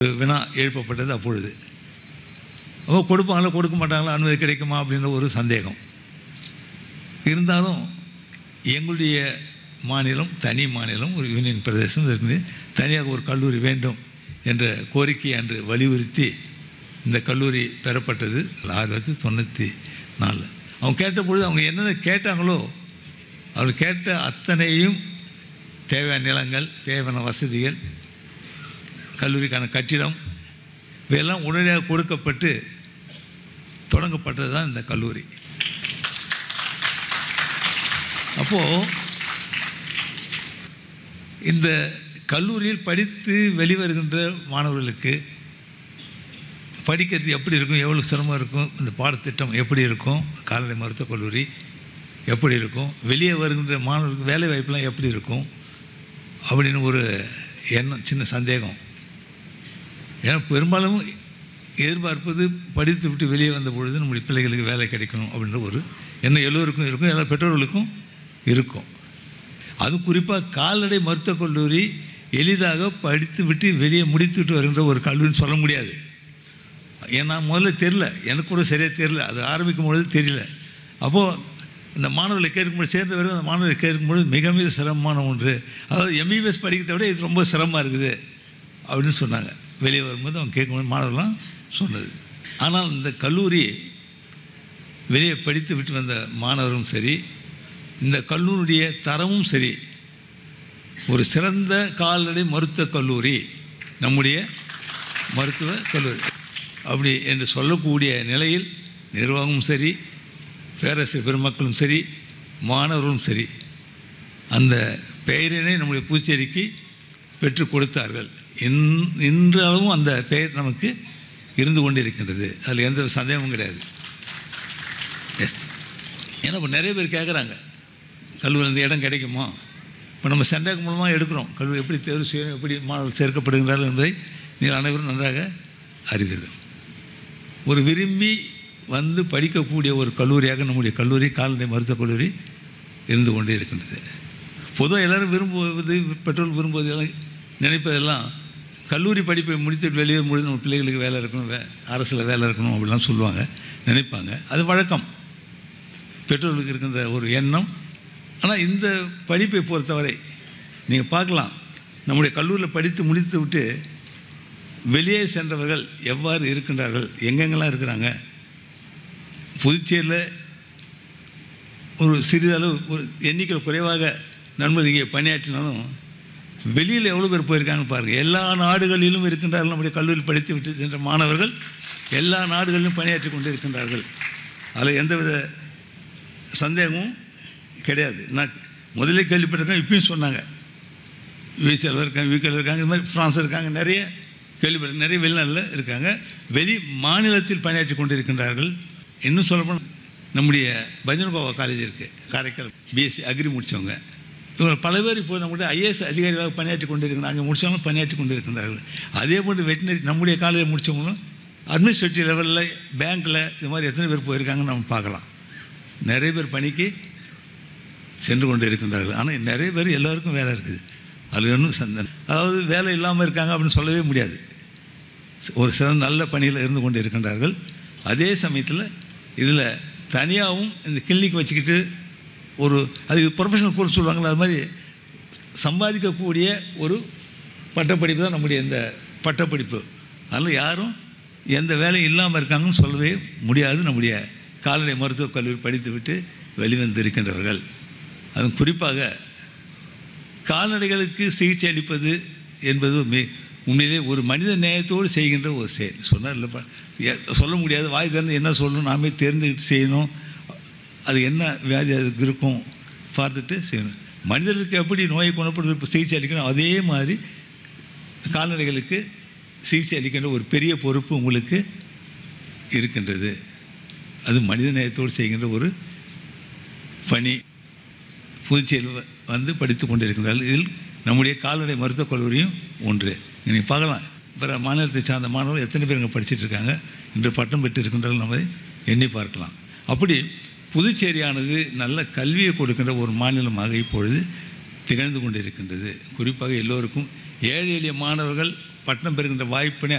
வினா எழுப்பப்பட்டது அப்பொழுது அப்போ கொடுப்பாங்களா கொடுக்க மாட்டாங்களா அனுமதி கிடைக்குமா அப்படின்ற ஒரு சந்தேகம் இருந்தாலும் எங்களுடைய மாநிலம் தனி மாநிலம் ஒரு யூனியன் பிரதேசம் இருக்குது தனியாக ஒரு கல்லூரி வேண்டும் என்ற கோரிக்கையை அன்று வலியுறுத்தி இந்த கல்லூரி பெறப்பட்டது ஆயிரத்தி தொள்ளாயிரத்தி தொண்ணூற்றி நாலில் அவங்க கேட்டபொழுது அவங்க என்னென்ன கேட்டாங்களோ அவர் கேட்ட அத்தனையும் தேவையான நிலங்கள் தேவையான வசதிகள் கல்லூரிக்கான கட்டிடம் இவையெல்லாம் உடனடியாக கொடுக்கப்பட்டு தொடங்கப்பட்டது தான் இந்த கல்லூரி அப்போது இந்த கல்லூரியில் படித்து வெளிவருகின்ற மாணவர்களுக்கு படிக்கிறது எப்படி இருக்கும் எவ்வளோ சிரமம் இருக்கும் இந்த பாடத்திட்டம் எப்படி இருக்கும் கால்நடை மருத்துவக் கல்லூரி எப்படி இருக்கும் வெளியே வருகின்ற மாணவர்களுக்கு வேலை வாய்ப்புலாம் எப்படி இருக்கும் அப்படின்னு ஒரு எண்ணம் சின்ன சந்தேகம் ஏன்னா பெரும்பாலும் எதிர்பார்ப்பது படித்து விட்டு வெளியே வந்த பொழுது நம்முடைய பிள்ளைகளுக்கு வேலை கிடைக்கணும் அப்படின்ற ஒரு எண்ணம் எல்லோருக்கும் இருக்கும் எல்லா பெற்றோர்களுக்கும் இருக்கும் அது குறிப்பாக கால்நடை மருத்துவக் கல்லூரி எளிதாக படித்து விட்டு வெளியே முடித்துவிட்டு வருகின்ற ஒரு கல்லூரின்னு சொல்ல முடியாது ஏன்னா முதல்ல தெரில எனக்கு கூட சரியாக தெரில அது ஆரம்பிக்கும் பொழுது தெரியல அப்போது இந்த மாணவர்களை கேட்கும்போது சேர்ந்த பிறகு அந்த மாணவர்களை கேட்கும்பொழுது மிக மிக சிரமமான ஒன்று அதாவது எம்பிபிஎஸ் படிக்கிறத விட இது ரொம்ப சிரமமாக இருக்குது அப்படின்னு சொன்னாங்க வெளியே வரும்போது அவங்க கேட்கும்போது மாணவர்கள்லாம் சொன்னது ஆனால் இந்த கல்லூரி வெளியே படித்து விட்டு வந்த மாணவரும் சரி இந்த கல்லூரியுடைய தரமும் சரி ஒரு சிறந்த கால்நடை மருத்துவக் கல்லூரி நம்முடைய மருத்துவ கல்லூரி அப்படி என்று சொல்லக்கூடிய நிலையில் நிர்வாகமும் சரி பேரரசு பெருமக்களும் சரி மாணவர்களும் சரி அந்த பெயரினை நம்முடைய புதுச்சேரிக்கு பெற்றுக் கொடுத்தார்கள் இன் இன்றளவும் அந்த பெயர் நமக்கு இருந்து கொண்டு இருக்கின்றது அதில் எந்த சந்தேகமும் கிடையாது எஸ் ஏன்னா இப்போ நிறைய பேர் கேட்குறாங்க கல்லூரி இந்த இடம் கிடைக்குமா இப்போ நம்ம சென்டாக் மூலமாக எடுக்கிறோம் கல்லூரி எப்படி தேர்வு செய்யணும் எப்படி மாணவர்கள் சேர்க்கப்படுகிறார்கள் என்பதை நீங்கள் அனைவரும் நன்றாக அறிவீர்கள் ஒரு விரும்பி வந்து படிக்கக்கூடிய ஒரு கல்லூரியாக நம்முடைய கல்லூரி கால்நடை மருத்துவக் கல்லூரி இருந்து கொண்டே இருக்கின்றது பொதுவாக எல்லோரும் விரும்புவது பெற்றோர் விரும்புவது எல்லாம் நினைப்பதெல்லாம் கல்லூரி படிப்பை முடித்து வெளியே முடிந்து நம்ம பிள்ளைகளுக்கு வேலை இருக்கணும் வே அரசில் வேலை இருக்கணும் அப்படிலாம் சொல்லுவாங்க நினைப்பாங்க அது வழக்கம் பெற்றோர்களுக்கு இருக்கின்ற ஒரு எண்ணம் ஆனால் இந்த படிப்பை பொறுத்தவரை நீங்கள் பார்க்கலாம் நம்முடைய கல்லூரியில் படித்து முடித்து விட்டு வெளியே சென்றவர்கள் எவ்வாறு இருக்கின்றார்கள் எங்கெங்கெல்லாம் இருக்கிறாங்க புதுச்சேரியில் ஒரு சிறிதளவு ஒரு எண்ணிக்கையில் குறைவாக நண்பர் இங்கே பணியாற்றினாலும் வெளியில் எவ்வளோ பேர் போயிருக்காங்கன்னு பாருங்கள் எல்லா நாடுகளிலும் இருக்கின்றார்கள் நம்முடைய கல்லூரியில் படித்து விட்டு சென்ற மாணவர்கள் எல்லா நாடுகளிலும் பணியாற்றி கொண்டு இருக்கின்றார்கள் அதில் எந்தவித சந்தேகமும் கிடையாது நான் முதலே கேள்விப்பட்டிருக்கேன் இப்பயும் சொன்னாங்க யூஎஸ்ஏல இருக்காங்க யூகேல இருக்காங்க இது மாதிரி ஃப்ரான்ஸ் இருக்காங்க நிறைய கேள்விப்பட்ட நிறைய வெளிநாட்டில் இருக்காங்க வெளி மாநிலத்தில் பணியாற்றி கொண்டு இருக்கின்றார்கள் இன்னும் சொல்லப்போனால் நம்முடைய பஜனகோவா காலேஜ் இருக்குது காரைக்கால் பிஎஸ்சி அக்ரி முடித்தவங்க இவங்க பல பேர் இப்போ நம்முடைய ஐஏஎஸ் அதிகாரிகளாக பணியாற்றி கொண்டு இருக்கிறாங்க அங்கே முடித்தவங்களும் பணியாற்றி கொண்டு இருக்கின்றார்கள் அதே போன்று வெட்டினரி நம்முடைய காலேஜ் முடித்தவங்களும் அட்மினிஸ்ட்ரேட்டிவ் லெவலில் பேங்க்கில் இது மாதிரி எத்தனை பேர் போயிருக்காங்கன்னு நம்ம பார்க்கலாம் நிறைய பேர் பணிக்கு சென்று கொண்டு இருக்கின்றார்கள் ஆனால் நிறைய பேர் எல்லாருக்கும் வேலை இருக்குது அது ஒன்றும் சந்தன் அதாவது வேலை இல்லாமல் இருக்காங்க அப்படின்னு சொல்லவே முடியாது ஒரு சிறந்த நல்ல பணியில் இருந்து கொண்டு இருக்கின்றார்கள் அதே சமயத்தில் இதில் தனியாகவும் இந்த கிளினிக் வச்சுக்கிட்டு ஒரு அது ப்ரொஃபஷனல் கோர்ஸ் சொல்லுவாங்களா அது மாதிரி சம்பாதிக்கக்கூடிய ஒரு பட்டப்படிப்பு தான் நம்முடைய இந்த பட்டப்படிப்பு அதனால் யாரும் எந்த வேலையும் இல்லாமல் இருக்காங்கன்னு சொல்லவே முடியாது நம்முடைய கால்நடை மருத்துவக் கல்லூரி படித்துவிட்டு வெளிவந்திருக்கின்றவர்கள் அதுவும் குறிப்பாக கால்நடைகளுக்கு சிகிச்சை அளிப்பது என்பது மே உண்மையிலே ஒரு மனித நேயத்தோடு செய்கின்ற ஒரு செயல் சொன்னார் இல்லைப்பா எ- சொல்ல முடியாது வாய் திறந்து என்ன சொல்லணும் நாமே தெரிந்துக்கிட்டு செய்யணும் அது என்ன வியாதி அதுக்கு இருக்கும் பார்த்துட்டு செய்யணும் மனிதர்களுக்கு எப்படி நோயை குணப்படுத்த சிகிச்சை அளிக்கணும் அதே மாதிரி கால்நடைகளுக்கு சிகிச்சை அளிக்கின்ற ஒரு பெரிய பொறுப்பு உங்களுக்கு இருக்கின்றது அது மனித நேயத்தோடு செய்கின்ற ஒரு பணி புதுச்சேரியில் வ- வந்து படித்து கொண்டிருக்கிறார்கள் இதில் நம்முடைய கால்நடை மருத்துவக் கல்லூரியும் ஒன்று நீங்கள் பார்க்கலாம் பிற மாநிலத்தை சார்ந்த மாணவர்கள் எத்தனை பேர் இங்கே படிச்சிட்டு இருக்காங்க இன்று பட்டம் பெற்று இருக்கின்றார்கள் நம்ம எண்ணி பார்க்கலாம் அப்படி புதுச்சேரியானது நல்ல கல்வியை கொடுக்கின்ற ஒரு மாநிலமாக இப்பொழுது திகழ்ந்து கொண்டிருக்கின்றது குறிப்பாக எல்லோருக்கும் ஏழை எளிய மாணவர்கள் பட்டம் பெறுகின்ற வாய்ப்பினை